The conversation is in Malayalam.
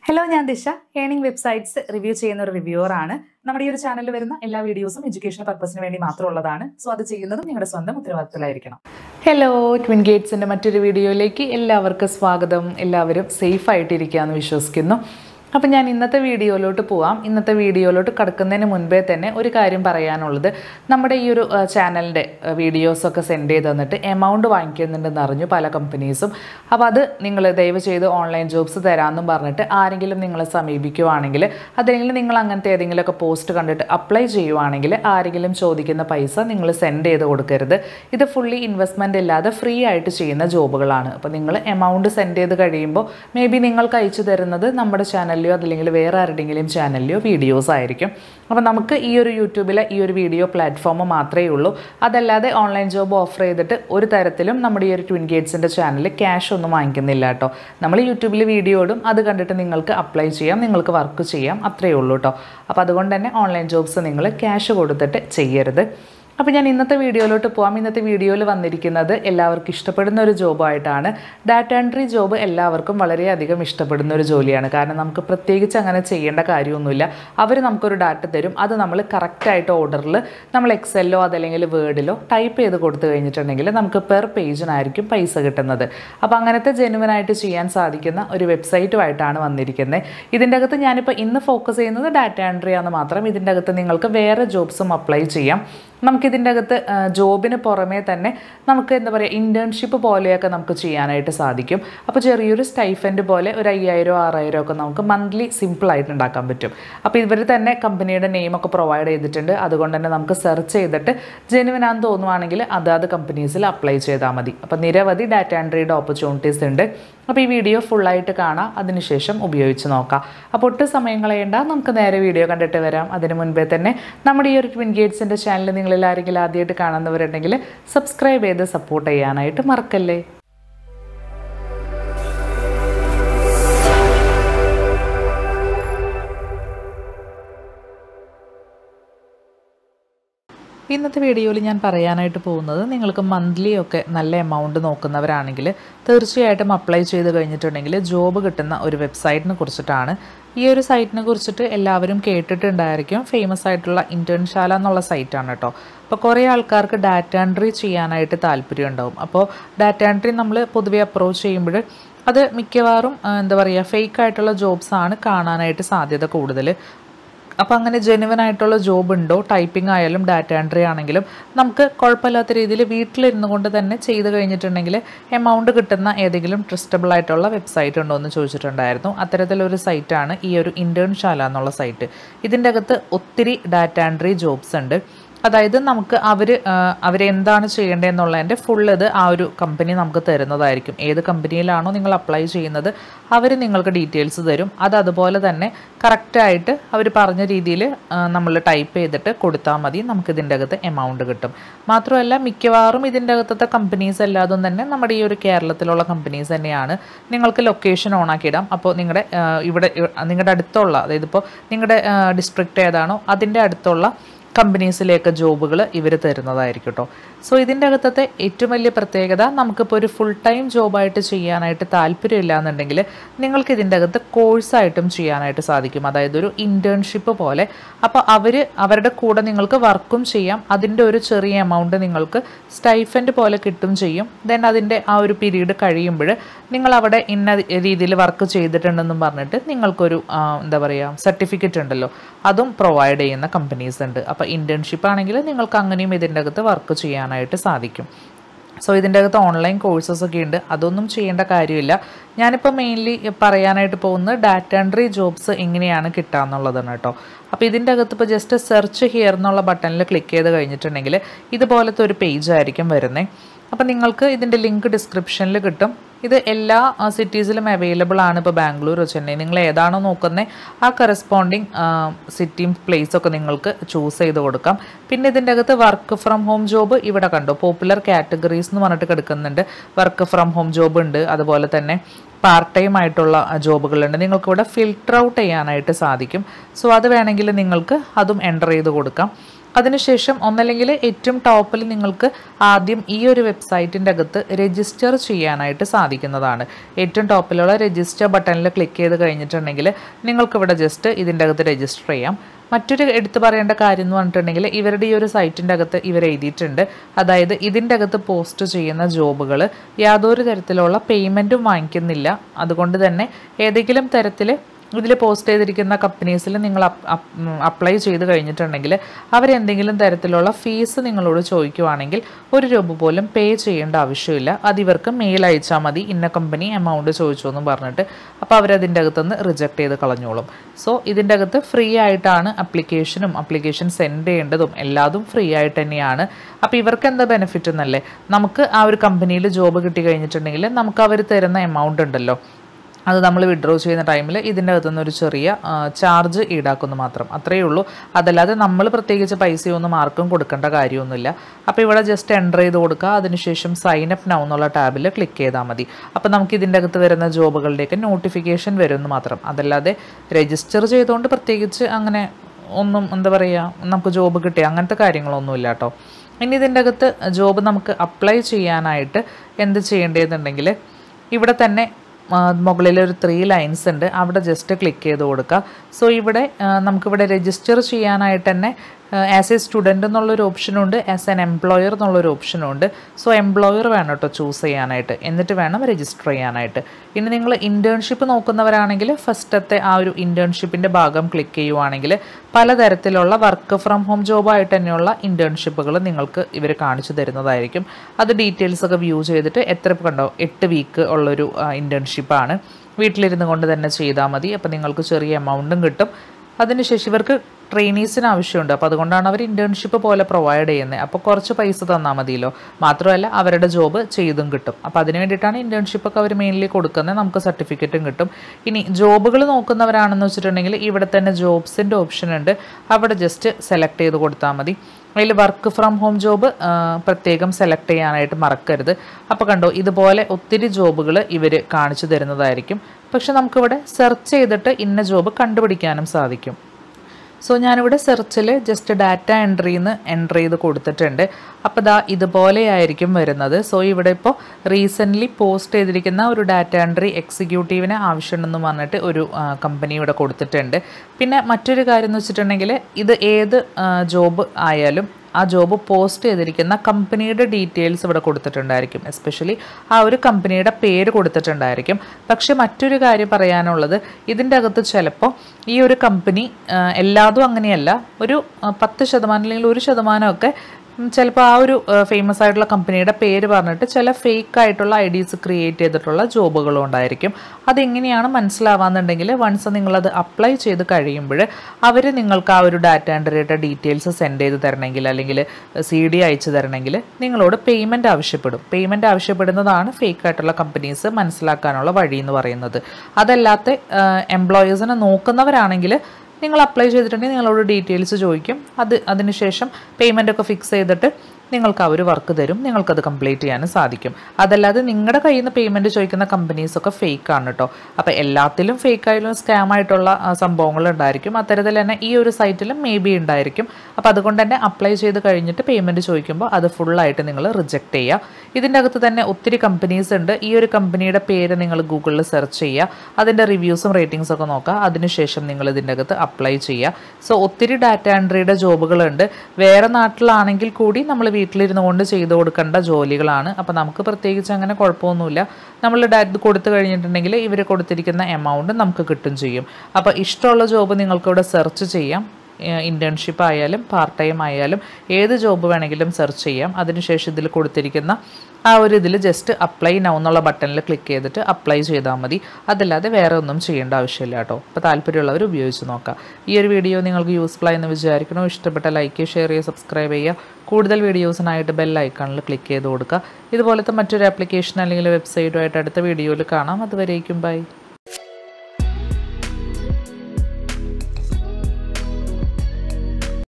ഹലോ ഞാൻ ദിശ ഏണിംഗ് വെബ്സൈറ്റ്സ് റിവ്യൂ ചെയ്യുന്ന ഒരു റിവ്യൂവർ ആണ് നമ്മുടെ ഈ ഒരു ചാനലിൽ വരുന്ന എല്ലാ വീഡിയോസും എഡ്യൂക്കേഷണൽ പർപ്പസിന് വേണ്ടി മാത്രമുള്ളതാണ് സോ അത് ചെയ്യുന്നതും നിങ്ങളുടെ സ്വന്തം ഉത്തരവാദിത്തത്തിലായിരിക്കണം ഹലോ ട്വിൻ ഗേറ്റ്സിന്റെ മറ്റൊരു വീഡിയോയിലേക്ക് എല്ലാവർക്കും സ്വാഗതം എല്ലാവരും സേഫ് ആയിട്ടിരിക്കാമെന്ന് വിശ്വസിക്കുന്നു അപ്പം ഞാൻ ഇന്നത്തെ വീഡിയോയിലോട്ട് പോവാം ഇന്നത്തെ വീഡിയോയിലോട്ട് കടക്കുന്നതിന് മുൻപേ തന്നെ ഒരു കാര്യം പറയാനുള്ളത് നമ്മുടെ ഈ ഒരു ചാനലിൻ്റെ വീഡിയോസൊക്കെ സെൻഡ് ചെയ്ത് തന്നിട്ട് എമൗണ്ട് വാങ്ങിക്കുന്നുണ്ടെന്ന് അറിഞ്ഞു പല കമ്പനീസും അപ്പോൾ അത് നിങ്ങൾ ദയവ് ചെയ്ത് ഓൺലൈൻ ജോബ്സ് തരാമെന്നും പറഞ്ഞിട്ട് ആരെങ്കിലും നിങ്ങളെ സമീപിക്കുവാണെങ്കിൽ അതല്ലെങ്കിൽ നിങ്ങൾ അങ്ങനത്തെ ഏതെങ്കിലുമൊക്കെ പോസ്റ്റ് കണ്ടിട്ട് അപ്ലൈ ചെയ്യുവാണെങ്കിൽ ആരെങ്കിലും ചോദിക്കുന്ന പൈസ നിങ്ങൾ സെൻഡ് ചെയ്ത് കൊടുക്കരുത് ഇത് ഫുള്ളി ഇൻവെസ്റ്റ്മെൻ്റ് ഇല്ലാതെ ഫ്രീ ആയിട്ട് ചെയ്യുന്ന ജോബുകളാണ് അപ്പോൾ നിങ്ങൾ എമൗണ്ട് സെൻഡ് ചെയ്ത് കഴിയുമ്പോൾ മേ ബി നിങ്ങൾക്ക് അയച്ചു തരുന്നത് നമ്മുടെ ചാനലിലോ അതല്ലെങ്കിൽ വേറെ ആരുടെയെങ്കിലും ചാനലിലോ വീഡിയോസ് ആയിരിക്കും അപ്പോൾ നമുക്ക് ഈ ഒരു യൂട്യൂബിലെ ഈ ഒരു വീഡിയോ പ്ലാറ്റ്ഫോം മാത്രമേ ഉള്ളൂ അതല്ലാതെ ഓൺലൈൻ ജോബ് ഓഫർ ചെയ്തിട്ട് ഒരു തരത്തിലും നമ്മുടെ ഈ ഒരു ട്വിൻ ഗേറ്റ്സിൻ്റെ ചാനലിൽ ക്യാഷ് ഒന്നും വാങ്ങിക്കുന്നില്ല കേട്ടോ നമ്മൾ യൂട്യൂബിൽ വീഡിയോ ഇടും അത് കണ്ടിട്ട് നിങ്ങൾക്ക് അപ്ലൈ ചെയ്യാം നിങ്ങൾക്ക് വർക്ക് ചെയ്യാം അത്രയേ ഉള്ളൂ കേട്ടോ അപ്പോൾ അതുകൊണ്ട് തന്നെ ഓൺലൈൻ ജോബ്സ് നിങ്ങൾ ക്യാഷ് കൊടുത്തിട്ട് ചെയ്യരുത് അപ്പോൾ ഞാൻ ഇന്നത്തെ വീഡിയോയിലോട്ട് പോകാം ഇന്നത്തെ വീഡിയോയിൽ വന്നിരിക്കുന്നത് എല്ലാവർക്കും ഇഷ്ടപ്പെടുന്ന ഒരു ജോബായിട്ടാണ് ഡാറ്റ എൻട്രി ജോബ് എല്ലാവർക്കും വളരെയധികം ഇഷ്ടപ്പെടുന്ന ഒരു ജോലിയാണ് കാരണം നമുക്ക് പ്രത്യേകിച്ച് അങ്ങനെ ചെയ്യേണ്ട കാര്യമൊന്നുമില്ല അവർ നമുക്കൊരു ഡാറ്റ തരും അത് നമ്മൾ കറക്റ്റായിട്ട് ഓർഡറിൽ നമ്മൾ എക്സെല്ലോ അതല്ലെങ്കിൽ വേർഡിലോ ടൈപ്പ് ചെയ്ത് കൊടുത്തു കഴിഞ്ഞിട്ടുണ്ടെങ്കിൽ നമുക്ക് പെർ പേജിനായിരിക്കും പൈസ കിട്ടുന്നത് അപ്പോൾ അങ്ങനത്തെ ജെനുവനായിട്ട് ചെയ്യാൻ സാധിക്കുന്ന ഒരു വെബ്സൈറ്റുമായിട്ടാണ് വന്നിരിക്കുന്നത് ഇതിൻ്റെ അകത്ത് ഞാനിപ്പോൾ ഇന്ന് ഫോക്കസ് ചെയ്യുന്നത് ഡാറ്റ എൻട്രി ആണ് മാത്രം ഇതിൻ്റെ അകത്ത് നിങ്ങൾക്ക് വേറെ ജോബ്സും അപ്ലൈ ചെയ്യാം നമുക്കിതിൻ്റെ അകത്ത് ജോബിന് പുറമേ തന്നെ നമുക്ക് എന്താ പറയുക ഇൻറ്റേൺഷിപ്പ് പോലെയൊക്കെ നമുക്ക് ചെയ്യാനായിട്ട് സാധിക്കും അപ്പോൾ ചെറിയൊരു സ്റ്റൈഫൻഡ് പോലെ ഒരു അയ്യായിരം ആറായിരം ഒക്കെ നമുക്ക് മന്ത്ലി സിമ്പിളായിട്ട് ഉണ്ടാക്കാൻ പറ്റും അപ്പോൾ ഇവർ തന്നെ കമ്പനിയുടെ നെയിമൊക്കെ പ്രൊവൈഡ് ചെയ്തിട്ടുണ്ട് അതുകൊണ്ട് തന്നെ നമുക്ക് സെർച്ച് ചെയ്തിട്ട് ജെനുവിനാന്ന് തോന്നുവാണെങ്കിൽ അതാത് കമ്പനീസിൽ അപ്ലൈ ചെയ്താൽ മതി അപ്പോൾ നിരവധി ഡാറ്റ എൻട്രിയുടെ ഓപ്പർച്യൂണിറ്റീസ് ഉണ്ട് അപ്പോൾ ഈ വീഡിയോ ഫുള്ളായിട്ട് കാണാം അതിനുശേഷം ഉപയോഗിച്ച് നോക്കാം അപ്പോൾ ഒട്ടും സമയം കളയേണ്ട നമുക്ക് നേരെ വീഡിയോ കണ്ടിട്ട് വരാം അതിന് മുൻപേ തന്നെ നമ്മുടെ ഈ ഒരു ട്വിൻ ഗേറ്റ്സിൻ്റെ ചാനൽ നിങ്ങളിൽ ആരെങ്കിലും ആദ്യമായിട്ട് കാണുന്നവരുണ്ടെങ്കിൽ സബ്സ്ക്രൈബ് ചെയ്ത് സപ്പോർട്ട് ചെയ്യാനായിട്ട് മറക്കല്ലേ ഇന്നത്തെ വീഡിയോയിൽ ഞാൻ പറയാനായിട്ട് പോകുന്നത് നിങ്ങൾക്ക് മന്ത്ലി ഒക്കെ നല്ല എമൗണ്ട് നോക്കുന്നവരാണെങ്കിൽ തീർച്ചയായിട്ടും അപ്ലൈ ചെയ്ത് കഴിഞ്ഞിട്ടുണ്ടെങ്കിൽ ജോബ് കിട്ടുന്ന ഒരു വെബ്സൈറ്റിനെ കുറിച്ചിട്ടാണ് ഈ ഒരു സൈറ്റിനെ കുറിച്ചിട്ട് എല്ലാവരും കേട്ടിട്ടുണ്ടായിരിക്കും ഫേമസ് ആയിട്ടുള്ള ഇൻറ്റേൺശാല എന്നുള്ള സൈറ്റാണ് കേട്ടോ അപ്പോൾ കുറേ ആൾക്കാർക്ക് ഡാറ്റ എൻട്രി ചെയ്യാനായിട്ട് താല്പര്യം ഉണ്ടാവും അപ്പോൾ ഡാറ്റ എൻട്രി നമ്മൾ പൊതുവെ അപ്രോച്ച് ചെയ്യുമ്പോൾ അത് മിക്കവാറും എന്താ പറയുക ഫേക്ക് ആയിട്ടുള്ള ജോബ്സ് ആണ് കാണാനായിട്ട് സാധ്യത കൂടുതൽ അപ്പോൾ അങ്ങനെ ജെനുവൻ ആയിട്ടുള്ള ജോബ് ഉണ്ടോ ടൈപ്പിംഗ് ആയാലും ഡാറ്റ എൻട്രി ആണെങ്കിലും നമുക്ക് കുഴപ്പമില്ലാത്ത രീതിയിൽ വീട്ടിലിരുന്നു കൊണ്ട് തന്നെ ചെയ്ത് കഴിഞ്ഞിട്ടുണ്ടെങ്കിൽ എമൗണ്ട് കിട്ടുന്ന ഏതെങ്കിലും ട്രസ്റ്റബിൾ ആയിട്ടുള്ള വെബ്സൈറ്റ് ഉണ്ടോ എന്ന് ചോദിച്ചിട്ടുണ്ടായിരുന്നു അത്തരത്തിലൊരു സൈറ്റാണ് ഈ ഒരു ഇൻറ്റേൺശാല എന്നുള്ള സൈറ്റ് ഇതിൻ്റെ അകത്ത് ഒത്തിരി ഡാറ്റ എൻട്രി ജോബ്സ് ഉണ്ട് അതായത് നമുക്ക് അവർ അവരെന്താണ് ചെയ്യേണ്ടതെന്നുള്ളതിൻ്റെ ഫുൾ ഇത് ആ ഒരു കമ്പനി നമുക്ക് തരുന്നതായിരിക്കും ഏത് കമ്പനിയിലാണോ നിങ്ങൾ അപ്ലൈ ചെയ്യുന്നത് അവർ നിങ്ങൾക്ക് ഡീറ്റെയിൽസ് തരും അത് അതുപോലെ തന്നെ കറക്റ്റായിട്ട് അവർ പറഞ്ഞ രീതിയിൽ നമ്മൾ ടൈപ്പ് ചെയ്തിട്ട് കൊടുത്താൽ മതി നമുക്ക് ഇതിൻ്റെ അകത്ത് എമൗണ്ട് കിട്ടും മാത്രമല്ല മിക്കവാറും ഇതിൻ്റെ അകത്തത്തെ കമ്പനീസ് എല്ലാതും തന്നെ നമ്മുടെ ഈ ഒരു കേരളത്തിലുള്ള കമ്പനീസ് തന്നെയാണ് നിങ്ങൾക്ക് ലൊക്കേഷൻ ഓണാക്കിയിടാം അപ്പോൾ നിങ്ങളുടെ ഇവിടെ നിങ്ങളുടെ അടുത്തുള്ള അതായത് ഇപ്പോൾ നിങ്ങളുടെ ഡിസ്ട്രിക്റ്റ് ഏതാണോ അതിൻ്റെ അടുത്തുള്ള കമ്പനീസിലേക്ക് ജോബുകൾ ഇവർ തരുന്നതായിരിക്കും കേട്ടോ സോ ഇതിൻ്റെ അകത്തത്തെ ഏറ്റവും വലിയ പ്രത്യേകത നമുക്കിപ്പോൾ ഒരു ഫുൾ ടൈം ജോബായിട്ട് ചെയ്യാനായിട്ട് താല്പര്യമില്ല എന്നുണ്ടെങ്കിൽ നിങ്ങൾക്ക് ഇതിൻ്റെ അകത്ത് കോഴ്സായിട്ടും ചെയ്യാനായിട്ട് സാധിക്കും അതായത് ഒരു ഇൻറ്റേൺഷിപ്പ് പോലെ അപ്പോൾ അവർ അവരുടെ കൂടെ നിങ്ങൾക്ക് വർക്കും ചെയ്യാം അതിൻ്റെ ഒരു ചെറിയ എമൗണ്ട് നിങ്ങൾക്ക് സ്റ്റൈഫൻഡ് പോലെ കിട്ടും ചെയ്യും ദെൻ അതിൻ്റെ ആ ഒരു പീരീഡ് കഴിയുമ്പോൾ നിങ്ങൾ അവിടെ ഇന്ന രീതിയിൽ വർക്ക് ചെയ്തിട്ടുണ്ടെന്നും പറഞ്ഞിട്ട് നിങ്ങൾക്കൊരു എന്താ പറയുക സർട്ടിഫിക്കറ്റ് ഉണ്ടല്ലോ അതും പ്രൊവൈഡ് ചെയ്യുന്ന കമ്പനീസ് ഉണ്ട് അപ്പോൾ ഇൻറ്റേൺഷിപ്പ് ആണെങ്കിൽ നിങ്ങൾക്ക് അങ്ങനെയും ഇതിൻ്റെ അകത്ത് വർക്ക് ചെയ്യാനായിട്ട് സാധിക്കും സോ ഇതിൻ്റെ അകത്ത് ഓൺലൈൻ കോഴ്സസ് ഒക്കെ ഉണ്ട് അതൊന്നും ചെയ്യേണ്ട കാര്യമില്ല ഞാനിപ്പോൾ മെയിൻലി പറയാനായിട്ട് പോകുന്നത് ഡാറ്റ എൻട്രി ജോബ്സ് എങ്ങനെയാണ് കിട്ടുക എന്നുള്ളതാണ് കേട്ടോ അപ്പോൾ ഇതിൻ്റെ അകത്ത് ഇപ്പോൾ ജസ്റ്റ് സെർച്ച് ഹിയർ എന്നുള്ള ബട്ടണിൽ ക്ലിക്ക് ചെയ്ത് കഴിഞ്ഞിട്ടുണ്ടെങ്കിൽ ഇതുപോലത്തെ ഒരു പേജ് ആയിരിക്കും വരുന്നത് അപ്പോൾ നിങ്ങൾക്ക് ഇതിൻ്റെ ലിങ്ക് ഡിസ്ക്രിപ്ഷനിൽ കിട്ടും ഇത് എല്ലാ സിറ്റീസിലും അവൈലബിൾ ആണ് ഇപ്പോൾ ബാംഗ്ലൂർ ചെന്നൈ നിങ്ങൾ ഏതാണോ നോക്കുന്നത് ആ കറസ്പോണ്ടിങ് സിറ്റിയും പ്ലേസൊക്കെ നിങ്ങൾക്ക് ചൂസ് ചെയ്ത് കൊടുക്കാം പിന്നെ ഇതിൻ്റെ അകത്ത് വർക്ക് ഫ്രം ഹോം ജോബ് ഇവിടെ കണ്ടു പോപ്പുലർ കാറ്റഗറീസ് എന്ന് പറഞ്ഞിട്ട് കിടക്കുന്നുണ്ട് വർക്ക് ഫ്രം ഹോം ജോബ് ഉണ്ട് അതുപോലെ തന്നെ പാർട്ട് ടൈം ആയിട്ടുള്ള ജോബുകളുണ്ട് നിങ്ങൾക്ക് ഇവിടെ ഫിൽട്ടർ ഔട്ട് ചെയ്യാനായിട്ട് സാധിക്കും സോ അത് വേണമെങ്കിൽ നിങ്ങൾക്ക് അതും എൻ്റർ ചെയ്ത് കൊടുക്കാം അതിനുശേഷം ഒന്നല്ലെങ്കിൽ ഏറ്റവും ടോപ്പിൽ നിങ്ങൾക്ക് ആദ്യം ഈ ഒരു വെബ്സൈറ്റിൻ്റെ അകത്ത് രജിസ്റ്റർ ചെയ്യാനായിട്ട് സാധിക്കുന്നതാണ് ഏറ്റവും ടോപ്പിലുള്ള രജിസ്റ്റർ ബട്ടണിൽ ക്ലിക്ക് ചെയ്ത് കഴിഞ്ഞിട്ടുണ്ടെങ്കിൽ നിങ്ങൾക്കിവിടെ ജസ്റ്റ് ഇതിൻ്റെ അകത്ത് രജിസ്റ്റർ ചെയ്യാം മറ്റൊരു എടുത്തു പറയേണ്ട കാര്യം എന്ന് പറഞ്ഞിട്ടുണ്ടെങ്കിൽ ഇവരുടെ ഈ ഒരു സൈറ്റിൻ്റെ അകത്ത് ഇവർ എഴുതിയിട്ടുണ്ട് അതായത് ഇതിൻ്റെ അകത്ത് പോസ്റ്റ് ചെയ്യുന്ന ജോബുകൾ യാതൊരു തരത്തിലുള്ള പേയ്മെൻറ്റും വാങ്ങിക്കുന്നില്ല അതുകൊണ്ട് തന്നെ ഏതെങ്കിലും തരത്തിൽ ഇതിൽ പോസ്റ്റ് ചെയ്തിരിക്കുന്ന കമ്പനീസിൽ നിങ്ങൾ അപ്ലൈ ചെയ്ത് കഴിഞ്ഞിട്ടുണ്ടെങ്കിൽ അവരെന്തെങ്കിലും തരത്തിലുള്ള ഫീസ് നിങ്ങളോട് ചോദിക്കുവാണെങ്കിൽ ഒരു രൂപ പോലും പേ ചെയ്യേണ്ട ആവശ്യമില്ല അത് ഇവർക്ക് മെയിൽ അയച്ചാൽ മതി ഇന്ന കമ്പനി എമൗണ്ട് ചോദിച്ചു എന്ന് പറഞ്ഞിട്ട് അപ്പോൾ അവരതിൻ്റെ അകത്തുനിന്ന് റിജക്റ്റ് ചെയ്ത് കളഞ്ഞോളും സോ ഇതിൻ്റെ അകത്ത് ഫ്രീ ആയിട്ടാണ് അപ്ലിക്കേഷനും അപ്ലിക്കേഷൻ സെൻഡ് ചെയ്യേണ്ടതും എല്ലാതും ഫ്രീ ആയിട്ട് തന്നെയാണ് അപ്പോൾ ഇവർക്ക് എന്താ ബെനിഫിറ്റ് എന്നല്ലേ നമുക്ക് ആ ഒരു കമ്പനിയിൽ ജോബ് കിട്ടി കഴിഞ്ഞിട്ടുണ്ടെങ്കിൽ നമുക്ക് അവർ തരുന്ന എമൗണ്ട് ഉണ്ടല്ലോ അത് നമ്മൾ വിഡ്രോ ചെയ്യുന്ന ടൈമിൽ ഇതിൻ്റെ അകത്തുനിന്ന് ഒരു ചെറിയ ചാർജ് ഈടാക്കുന്നു മാത്രം അത്രയേ ഉള്ളൂ അതല്ലാതെ നമ്മൾ പ്രത്യേകിച്ച് പൈസയൊന്നും ആർക്കും കൊടുക്കേണ്ട കാര്യമൊന്നുമില്ല അപ്പോൾ ഇവിടെ ജസ്റ്റ് എൻ്റർ ചെയ്ത് കൊടുക്കുക അതിനുശേഷം സൈൻ അപ്പ് നൗ എന്നുള്ള ടാബിൽ ക്ലിക്ക് ചെയ്താൽ മതി അപ്പോൾ നമുക്ക് ഇതിൻ്റെ അകത്ത് വരുന്ന ജോബുകളുടെയൊക്കെ നോട്ടിഫിക്കേഷൻ വരുമെന്ന് മാത്രം അതല്ലാതെ രജിസ്റ്റർ ചെയ്തുകൊണ്ട് പ്രത്യേകിച്ച് അങ്ങനെ ഒന്നും എന്താ പറയുക നമുക്ക് ജോബ് കിട്ടിയ അങ്ങനത്തെ കാര്യങ്ങളൊന്നുമില്ല കേട്ടോ ഇനി ഇതിൻ്റെ അകത്ത് ജോബ് നമുക്ക് അപ്ലൈ ചെയ്യാനായിട്ട് എന്ത് ചെയ്യേണ്ടതെന്നുണ്ടെങ്കിൽ ഇവിടെ തന്നെ മുകളിൽ ഒരു ത്രീ ലൈൻസ് ഉണ്ട് അവിടെ ജസ്റ്റ് ക്ലിക്ക് ചെയ്ത് കൊടുക്കുക സോ ഇവിടെ നമുക്കിവിടെ രജിസ്റ്റർ ചെയ്യാനായിട്ട് തന്നെ ആസ് എ സ്റ്റുഡൻ്റ് എന്നുള്ളൊരു ഓപ്ഷനുണ്ട് ആസ് എൻ എംപ്ലോയർ എന്നുള്ളൊരു ഓപ്ഷനുണ്ട് സോ എംപ്ലോയർ വേണം കേട്ടോ ചൂസ് ചെയ്യാനായിട്ട് എന്നിട്ട് വേണം രജിസ്റ്റർ ചെയ്യാനായിട്ട് ഇനി നിങ്ങൾ ഇൻറ്റേൺഷിപ്പ് നോക്കുന്നവരാണെങ്കിൽ ഫസ്റ്റത്തെ ആ ഒരു ഇൻറ്റേൺഷിപ്പിൻ്റെ ഭാഗം ക്ലിക്ക് ചെയ്യുവാണെങ്കിൽ പലതരത്തിലുള്ള വർക്ക് ഫ്രം ഹോം ജോബായിട്ട് തന്നെയുള്ള ഇൻറ്റേൺഷിപ്പുകൾ നിങ്ങൾക്ക് ഇവർ കാണിച്ചു തരുന്നതായിരിക്കും അത് ഡീറ്റെയിൽസ് ഒക്കെ വ്യൂ ചെയ്തിട്ട് എത്ര കണ്ടോ എട്ട് വീക്ക് ഉള്ളൊരു ഇൻറ്റേൺഷിപ്പാണ് വീട്ടിലിരുന്ന് കൊണ്ട് തന്നെ ചെയ്താൽ മതി അപ്പോൾ നിങ്ങൾക്ക് ചെറിയ എമൗണ്ടും കിട്ടും അതിനുശേഷം ഇവർക്ക് ട്രെയിനീസിന് ആവശ്യമുണ്ട് അപ്പോൾ അതുകൊണ്ടാണ് അവർ ഇൻറ്റേൺഷിപ്പ് പോലെ പ്രൊവൈഡ് ചെയ്യുന്നത് അപ്പോൾ കുറച്ച് പൈസ തന്നാൽ മതിയല്ലോ മാത്രമല്ല അവരുടെ ജോബ് ചെയ്തും കിട്ടും അപ്പോൾ അതിന് വേണ്ടിയിട്ടാണ് ഇൻറ്റേൺഷിപ്പൊക്കെ അവർ മെയിൻലി കൊടുക്കുന്നത് നമുക്ക് സർട്ടിഫിക്കറ്റും കിട്ടും ഇനി ജോബുകൾ നോക്കുന്നവരാണെന്ന് വെച്ചിട്ടുണ്ടെങ്കിൽ ഇവിടെ തന്നെ ജോബ്സിൻ്റെ ഓപ്ഷൻ ഉണ്ട് അവിടെ ജസ്റ്റ് സെലക്ട് ചെയ്ത് കൊടുത്താൽ മതി അതിൽ വർക്ക് ഫ്രം ഹോം ജോബ് പ്രത്യേകം സെലക്ട് ചെയ്യാനായിട്ട് മറക്കരുത് അപ്പോൾ കണ്ടോ ഇതുപോലെ ഒത്തിരി ജോബുകൾ ഇവർ കാണിച്ചു തരുന്നതായിരിക്കും പക്ഷെ നമുക്കിവിടെ സെർച്ച് ചെയ്തിട്ട് ഇന്ന ജോബ് കണ്ടുപിടിക്കാനും സാധിക്കും സോ ഞാനിവിടെ സെർച്ചിൽ ജസ്റ്റ് ഡാറ്റ എൻട്രിന്ന് എൻ്റർ ചെയ്ത് കൊടുത്തിട്ടുണ്ട് അപ്പോൾ ദാ ഇതുപോലെയായിരിക്കും വരുന്നത് സോ ഇവിടെ ഇപ്പോൾ റീസെൻ്റ്ലി പോസ്റ്റ് ചെയ്തിരിക്കുന്ന ഒരു ഡാറ്റ എൻട്രി എക്സിക്യൂട്ടീവിന് ആവശ്യമുണ്ടെന്ന് പറഞ്ഞിട്ട് ഒരു കമ്പനി ഇവിടെ കൊടുത്തിട്ടുണ്ട് പിന്നെ മറ്റൊരു കാര്യം എന്ന് വെച്ചിട്ടുണ്ടെങ്കിൽ ഇത് ഏത് ജോബ് ആയാലും ആ ജോബ് പോസ്റ്റ് ചെയ്തിരിക്കുന്ന കമ്പനിയുടെ ഡീറ്റെയിൽസ് ഇവിടെ കൊടുത്തിട്ടുണ്ടായിരിക്കും എസ്പെഷ്യലി ആ ഒരു കമ്പനിയുടെ പേര് കൊടുത്തിട്ടുണ്ടായിരിക്കും പക്ഷെ മറ്റൊരു കാര്യം പറയാനുള്ളത് ഇതിൻ്റെ അകത്ത് ചിലപ്പോൾ ഈ ഒരു കമ്പനി എല്ലാതും അങ്ങനെയല്ല ഒരു പത്ത് ശതമാനം അല്ലെങ്കിൽ ഒരു ശതമാനമൊക്കെ ചിലപ്പോൾ ആ ഒരു ഫേമസ് ആയിട്ടുള്ള കമ്പനിയുടെ പേര് പറഞ്ഞിട്ട് ചില ഫേക്ക് ആയിട്ടുള്ള ഐ ഡീസ് ക്രിയേറ്റ് ചെയ്തിട്ടുള്ള ജോബുകളും ഉണ്ടായിരിക്കും അതെങ്ങനെയാണ് മനസ്സിലാവാന്നുണ്ടെങ്കിൽ വൺസ് നിങ്ങളത് അപ്ലൈ ചെയ്ത് കഴിയുമ്പോൾ അവർ നിങ്ങൾക്ക് ആ ഒരു ഡാറ്റ എൻട്രിയുടെ ഡീറ്റെയിൽസ് സെൻഡ് ചെയ്ത് തരണമെങ്കിൽ അല്ലെങ്കിൽ സി ഡി അയച്ചു തരണമെങ്കിൽ നിങ്ങളോട് പേയ്മെൻറ്റ് ആവശ്യപ്പെടും പേയ്മെൻറ്റ് ആവശ്യപ്പെടുന്നതാണ് ഫേക്ക് ആയിട്ടുള്ള കമ്പനീസ് മനസ്സിലാക്കാനുള്ള വഴി എന്ന് പറയുന്നത് അതല്ലാത്ത എംപ്ലോയീസിനെ നോക്കുന്നവരാണെങ്കിൽ നിങ്ങൾ അപ്ലൈ ചെയ്തിട്ടുണ്ടെങ്കിൽ നിങ്ങളോട് ഡീറ്റെയിൽസ് ചോദിക്കും അത് അതിനുശേഷം പേയ്മെൻ്റ് ഒക്കെ ഫിക്സ് ചെയ്തിട്ട് നിങ്ങൾക്ക് അവർ വർക്ക് തരും നിങ്ങൾക്കത് കംപ്ലീറ്റ് ചെയ്യാനും സാധിക്കും അതല്ലാതെ നിങ്ങളുടെ കയ്യിൽ നിന്ന് പേയ്മെൻറ്റ് ചോദിക്കുന്ന കമ്പനീസൊക്കെ ഫേക്ക് ആണ് കേട്ടോ അപ്പോൾ എല്ലാത്തിലും ഫേക്ക് ആയാലും സ്കാം ആയിട്ടുള്ള സംഭവങ്ങൾ ഉണ്ടായിരിക്കും അത്തരത്തിൽ തന്നെ ഈ ഒരു സൈറ്റിലും മേ ബി ഉണ്ടായിരിക്കും അപ്പോൾ അതുകൊണ്ട് തന്നെ അപ്ലൈ ചെയ്ത് കഴിഞ്ഞിട്ട് പേയ്മെൻറ്റ് ചോദിക്കുമ്പോൾ അത് ഫുള്ളായിട്ട് നിങ്ങൾ റിജക്റ്റ് ചെയ്യുക ഇതിൻ്റെ അകത്ത് തന്നെ ഒത്തിരി കമ്പനീസ് ഉണ്ട് ഈ ഒരു കമ്പനിയുടെ പേര് നിങ്ങൾ ഗൂഗിളിൽ സെർച്ച് ചെയ്യുക അതിൻ്റെ റിവ്യൂസും റേറ്റിംഗ്സും ഒക്കെ നോക്കുക അതിനുശേഷം നിങ്ങൾ ഇതിൻ്റെ അകത്ത് അപ്ലൈ ചെയ്യുക സോ ഒത്തിരി ഡാറ്റ എൻട്രിയുടെ ജോബുകളുണ്ട് വേറെ നാട്ടിലാണെങ്കിൽ കൂടി നമ്മൾ വീട്ടിലിരുന്ന് കൊണ്ട് ചെയ്തു കൊടുക്കേണ്ട ജോലികളാണ് അപ്പോൾ നമുക്ക് പ്രത്യേകിച്ച് അങ്ങനെ കുഴപ്പമൊന്നുമില്ല നമ്മൾ ഡാറ്റ് കൊടുത്തു കഴിഞ്ഞിട്ടുണ്ടെങ്കിൽ ഇവർ കൊടുത്തിരിക്കുന്ന എമൗണ്ട് നമുക്ക് കിട്ടും ചെയ്യും അപ്പോൾ ഇഷ്ടമുള്ള ജോബ് നിങ്ങൾക്കിവിടെ സെർച്ച് ചെയ്യാം ഇൻറ്റേൺഷിപ്പ് ആയാലും പാർട്ട് ടൈം ആയാലും ഏത് ജോബ് വേണമെങ്കിലും സെർച്ച് ചെയ്യാം അതിനുശേഷം ഇതിൽ കൊടുത്തിരിക്കുന്ന ആ ഒരു ഇതിൽ ജസ്റ്റ് അപ്ലൈ നൗ എന്നുള്ള ബട്ടണിൽ ക്ലിക്ക് ചെയ്തിട്ട് അപ്ലൈ ചെയ്താൽ മതി അതല്ലാതെ വേറെ ഒന്നും ചെയ്യേണ്ട ആവശ്യമില്ല കേട്ടോ അപ്പോൾ താല്പര്യമുള്ളവർ ഉപയോഗിച്ച് നോക്കാം ഈ ഒരു വീഡിയോ നിങ്ങൾക്ക് യൂസ്ഫുൾ ആയെന്ന് വിചാരിക്കണോ ഇഷ്ടപ്പെട്ട ലൈക്ക് ഷെയർ ചെയ്യുക സബ്സ്ക്രൈബ് ചെയ്യുക കൂടുതൽ വീഡിയോസിനായിട്ട് ബെൽ ഐക്കണിൽ ക്ലിക്ക് ചെയ്ത് കൊടുക്കുക ഇതുപോലത്തെ മറ്റൊരു ആപ്ലിക്കേഷൻ അല്ലെങ്കിൽ വെബ്സൈറ്റുമായിട്ട് അടുത്ത വീഡിയോയിൽ കാണാം അതുവരേക്കും ബൈ